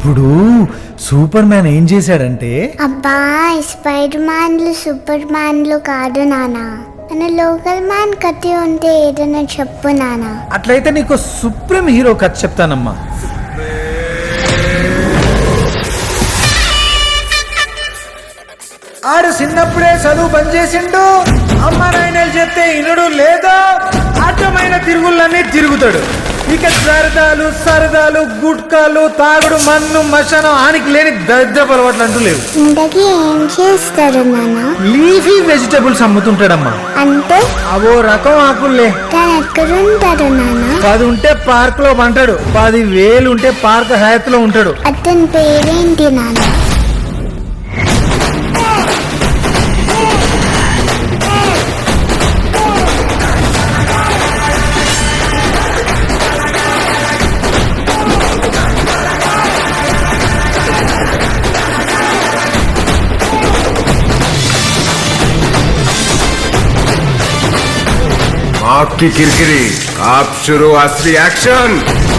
ఇప్పుడు super man ఏం చేశాడంటే అబ్బా స్పైడర్ మ్యాన్లు సూపర్ మ్యాన్లు కాదు నాన్న మన లోకల్ మ్యాన్ కత్తి ఉంటే ఏదైనా చెప్పు నాన్న అట్లయితే నీకు సుప్రీం హీరో కథ చెప్తానమ్మా ఆడు చిన్నప్పుడే చదువు బంద్ చేసిండు అమ్మ నాయనలు చెప్తే ఇనుడు లేదా అడ్డమైన తిరుగులన్నీ తిరుగుతాడు ఇక సరదాలు సరదాలు గుట్కాలు తాగుడు మన్ను మశానం ఆనికి లేని దరిద్రపు అలవాట్లు అంటూ లేవు ఇంతకీ ఏం చేస్తారు నాన్న లీఫీ వెజిటబుల్స్ అమ్ముతుంటాడమ్మా అంటే అవో రకం ఆకుల్లే తను ఎక్కడుంటాడు నాన్న పది ఉంటే పార్క్ లో పంటాడు పది వేలు ఉంటే పార్క్ హయాత్ లో ఉంటాడు అతని పేరేంటి నాన్న आपकी किरकिरी आप शुरू असली एक्शन